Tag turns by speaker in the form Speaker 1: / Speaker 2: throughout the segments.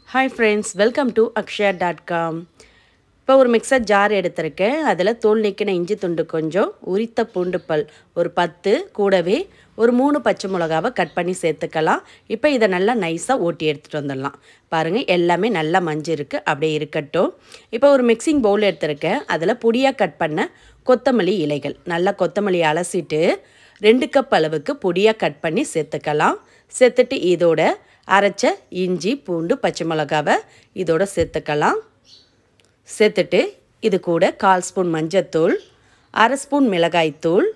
Speaker 1: hi friends welcome to Akshaya dot com இப்போ ஒரு mixer jar எடுத்திருக்கேன் அதில் தோல் நீக்கின இஞ்சி துண்டு கொஞ்சம் உரித்த பூண்டு பல் ஒரு பத்து கூடவே ஒரு மூணு பச்சை மிளகாவை கட் பண்ணி சேர்த்துக்கலாம் இப்போ இதை நல்லா நைஸாக ஓட்டி எடுத்துகிட்டு வந்துடலாம் பாருங்கள் எல்லாமே நல்லா மஞ்சள் இருக்குது அப்படியே இருக்கட்டும் இப்போ ஒரு மிக்சிங் பவுல் எடுத்திருக்கேன் அதில் பொடியாக கட் பண்ண கொத்தமல்லி இலைகள் நல்லா கொத்தமல்லி அலசிட்டு ரெண்டு கப் அளவுக்கு பொடியாக கட் பண்ணி சேர்த்துக்கலாம் சேர்த்துட்டு இதோட அரைச்ச இஞ்சி பூண்டு பச்சை மிளகாவை இதோட சேர்த்துக்கலாம் சேர்த்துட்டு இது கூட கால் ஸ்பூன் மஞ்சத்தூள் அரை ஸ்பூன் மிளகாய்த்தூள்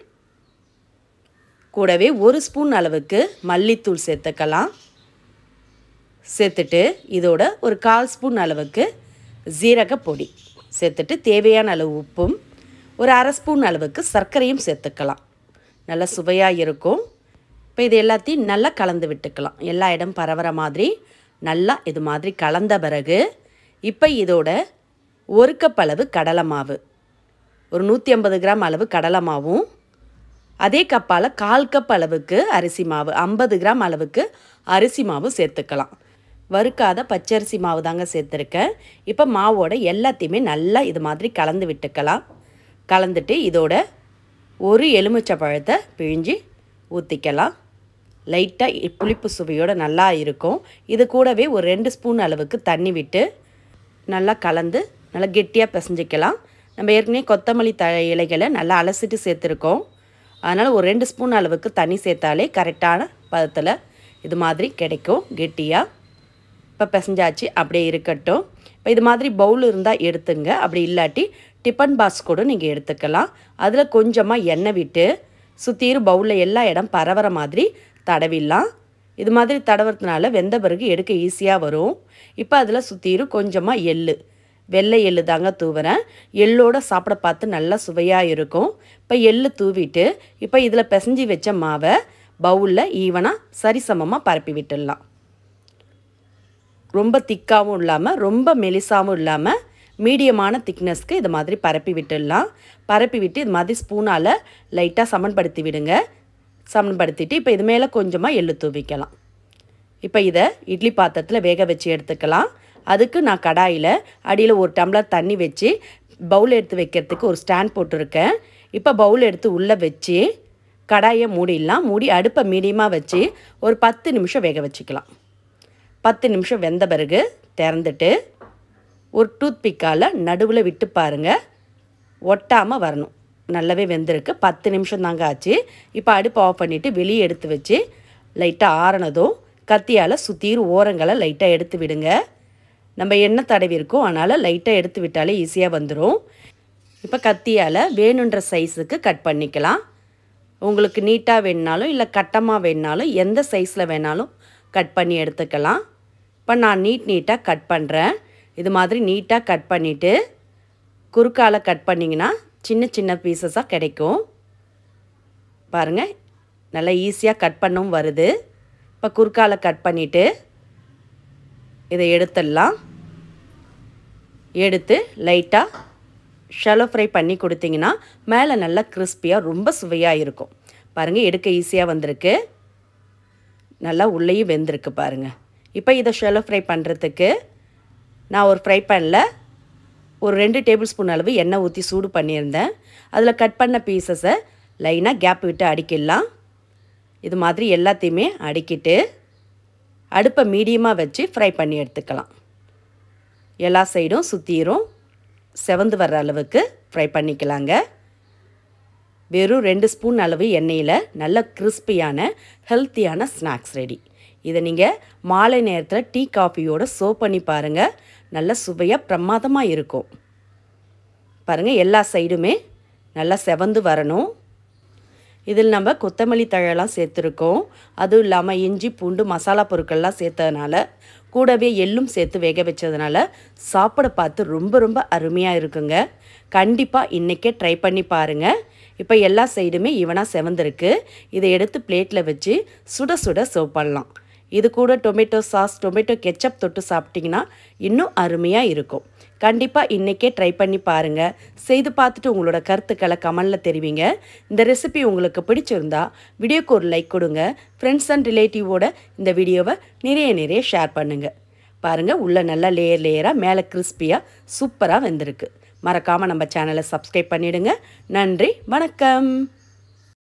Speaker 1: கூடவே ஒரு ஸ்பூன் அளவுக்கு மல்லித்தூள் சேர்த்துக்கலாம் சேர்த்துட்டு இதோட ஒரு கால் ஸ்பூன் அளவுக்கு ஜீரக பொடி சேர்த்துட்டு தேவையான அளவு உப்பும் ஒரு அரை ஸ்பூன் அளவுக்கு சர்க்கரையும் சேர்த்துக்கலாம் நல்லா சுவையாக இருக்கும் இப்போ இது எல்லாத்தையும் நல்லா கலந்து விட்டுக்கலாம் எல்லா இடம் பரவுற மாதிரி நல்லா இது மாதிரி கலந்த பிறகு இப்போ இதோட ஒரு கப் அளவு கடலை மாவு ஒரு நூற்றி ஐம்பது கிராம் அளவு கடலை மாவும் அதே கப்பால் கால் கப் அளவுக்கு அரிசி மாவு ஐம்பது கிராம் அளவுக்கு அரிசி மாவு சேர்த்துக்கலாம் வறுக்காத பச்சரிசி மாவு தாங்க சேர்த்துருக்கேன் இப்போ மாவோட எல்லாத்தையுமே நல்லா இது மாதிரி கலந்து விட்டுக்கலாம் கலந்துட்டு இதோட ஒரு எலுமிச்சை பழத்தை பிழிஞ்சு ஊற்றிக்கலாம் லைட்டாக புளிப்பு சுவையோடு நல்லா இருக்கும் இது கூடவே ஒரு ரெண்டு ஸ்பூன் அளவுக்கு தண்ணி விட்டு நல்லா கலந்து நல்லா கெட்டியாக பிசைஞ்சிக்கலாம் நம்ம ஏற்கனவே கொத்தமல்லி த இலைகளை நல்லா அலசிட்டு சேர்த்துருக்கோம் அதனால் ஒரு ரெண்டு ஸ்பூன் அளவுக்கு தண்ணி சேர்த்தாலே கரெக்டான பதத்தில் இது மாதிரி கிடைக்கும் கெட்டியாக இப்போ பிசைஞ்சாச்சு அப்படியே இருக்கட்டும் இப்போ இது மாதிரி பவுல் இருந்தால் எடுத்துங்க அப்படி இல்லாட்டி டிஃபன் பாக்ஸ் கூட நீங்கள் எடுத்துக்கலாம் அதில் கொஞ்சமாக எண்ணெய் விட்டு சுற்றிரும் பவுலில் எல்லா இடம் பரவுற மாதிரி தடவிடலாம் இது மாதிரி தடவுறதுனால வெந்த பிறகு எடுக்க ஈஸியாக வரும் இப்போ அதில் சுற்றிரும் கொஞ்சமாக எள்ளு வெள்ளை எள்ளு தாங்க தூவுறேன் எள்ளோட சாப்பிட பார்த்து நல்லா சுவையாக இருக்கும் இப்போ எள்ளு தூவிட்டு இப்போ இதில் பிசைஞ்சி வச்ச மாவை பவுலில் ஈவனாக சரிசமமாக பரப்பி விட்டுடலாம் ரொம்ப திக்காகவும் இல்லாமல் ரொம்ப மெலிசாகவும் இல்லாமல் மீடியமான திக்னஸ்க்கு இது மாதிரி பரப்பி விட்டுடலாம் பரப்பி விட்டு இது மாதிரி ஸ்பூனால் லைட்டாக சமன்படுத்தி விடுங்க சமன்படுத்திட்டு இப்போ இது மேலே கொஞ்சமாக எள்ளு தூவிக்கலாம் இப்போ இதை இட்லி பாத்திரத்தில் வேக வச்சு எடுத்துக்கலாம் அதுக்கு நான் கடாயில் அடியில் ஒரு டம்ளர் தண்ணி வச்சு பவுல் எடுத்து வைக்கிறதுக்கு ஒரு ஸ்டாண்ட் போட்டிருக்கேன் இப்போ பவுல் எடுத்து உள்ளே வச்சு கடாயை மூடிடலாம் மூடி அடுப்பை மீடியமாக வச்சு ஒரு பத்து நிமிஷம் வேக வச்சுக்கலாம் பத்து நிமிஷம் வெந்த பிறகு திறந்துட்டு ஒரு டூத் பிக்கால் நடுவில் விட்டு பாருங்கள் ஒட்டாமல் வரணும் நல்லாவே வெந்திருக்கு பத்து நிமிஷம் தாங்க ஆச்சு இப்போ அடுப்பு ஆஃப் பண்ணிவிட்டு வெளியே எடுத்து வச்சு லைட்டாக ஆறினதும் கத்தியால் சுற்றிரும் ஓரங்களை லைட்டாக எடுத்து விடுங்க நம்ம எண்ணெய் தடவி இருக்கோம் அதனால் லைட்டாக எடுத்து விட்டாலே ஈஸியாக வந்துடும் இப்போ கத்தியால் வேணுன்ற சைஸுக்கு கட் பண்ணிக்கலாம் உங்களுக்கு நீட்டாக வேணுனாலும் இல்லை கட்டமாக வேணுனாலும் எந்த சைஸில் வேணாலும் கட் பண்ணி எடுத்துக்கலாம் இப்போ நான் நீட் நீட்டாக கட் பண்ணுறேன் இது மாதிரி நீட்டாக கட் பண்ணிவிட்டு குறுக்கால் கட் பண்ணிங்கன்னா சின்ன சின்ன பீசஸாக கிடைக்கும் பாருங்கள் நல்லா ஈஸியாக கட் பண்ணவும் வருது இப்போ குறுக்கால் கட் பண்ணிவிட்டு இதை எடுத்துடலாம் எடுத்து லைட்டாக ஷலோ ஃப்ரை பண்ணி கொடுத்தீங்கன்னா மேலே நல்லா கிறிஸ்பியாக ரொம்ப சுவையாக இருக்கும் பாருங்கள் எடுக்க ஈஸியாக வந்திருக்கு நல்லா உள்ளேயும் வெந்திருக்கு பாருங்கள் இப்போ இதை ஷெலோ ஃப்ரை பண்ணுறதுக்கு நான் ஒரு ஃப்ரை பேனில் ஒரு ரெண்டு டேபிள் ஸ்பூன் அளவு எண்ணெய் ஊற்றி சூடு பண்ணியிருந்தேன் அதில் கட் பண்ண பீசஸை லைனாக கேப் விட்டு அடிக்கிடலாம் இது மாதிரி எல்லாத்தையுமே அடிக்கிட்டு அடுப்பை மீடியமாக வச்சு ஃப்ரை பண்ணி எடுத்துக்கலாம் எல்லா சைடும் சுற்றிரும் செவந்து வர்ற அளவுக்கு ஃப்ரை பண்ணிக்கலாங்க வெறும் ரெண்டு ஸ்பூன் அளவு எண்ணெயில் நல்ல கிறிஸ்பியான ஹெல்த்தியான ஸ்நாக்ஸ் ரெடி இதை நீங்கள் மாலை நேரத்தில் டீ காஃபியோடு சர்வ் பண்ணி பாருங்கள் நல்ல சுவையாக பிரமாதமாக இருக்கும் பாருங்கள் எல்லா சைடுமே நல்லா செவந்து வரணும் இதில் நம்ம கொத்தமல்லி தழையெல்லாம் சேர்த்துருக்கோம் அதுவும் இல்லாமல் இஞ்சி பூண்டு மசாலா பொருட்கள்லாம் சேர்த்ததுனால கூடவே எள்ளும் சேர்த்து வேக வச்சதுனால சாப்பிட பார்த்து ரொம்ப ரொம்ப அருமையாக இருக்குங்க கண்டிப்பாக இன்றைக்கே ட்ரை பண்ணி பாருங்கள் இப்போ எல்லா சைடுமே ஈவனாக செவந்திருக்கு இதை எடுத்து பிளேட்டில் வச்சு சுட சுட சர்வ் பண்ணலாம் இது கூட டொமேட்டோ சாஸ் டொமேட்டோ கெச்சப் தொட்டு சாப்பிட்டிங்கன்னா இன்னும் அருமையாக இருக்கும் கண்டிப்பாக இன்றைக்கே ட்ரை பண்ணி பாருங்கள் செய்து பார்த்துட்டு உங்களோட கருத்துக்களை கமெண்டில் தெரிவிங்க இந்த ரெசிபி உங்களுக்கு பிடிச்சிருந்தா வீடியோக்கு ஒரு லைக் கொடுங்க ஃப்ரெண்ட்ஸ் அண்ட் ரிலேட்டிவோட இந்த வீடியோவை நிறைய நிறைய ஷேர் பண்ணுங்கள் பாருங்கள் உள்ளே நல்லா லேயர் லேயராக மேலே கிறிஸ்பியாக சூப்பராக வெந்திருக்கு மறக்காமல் நம்ம சேனலை சப்ஸ்கிரைப் பண்ணிவிடுங்க நன்றி வணக்கம்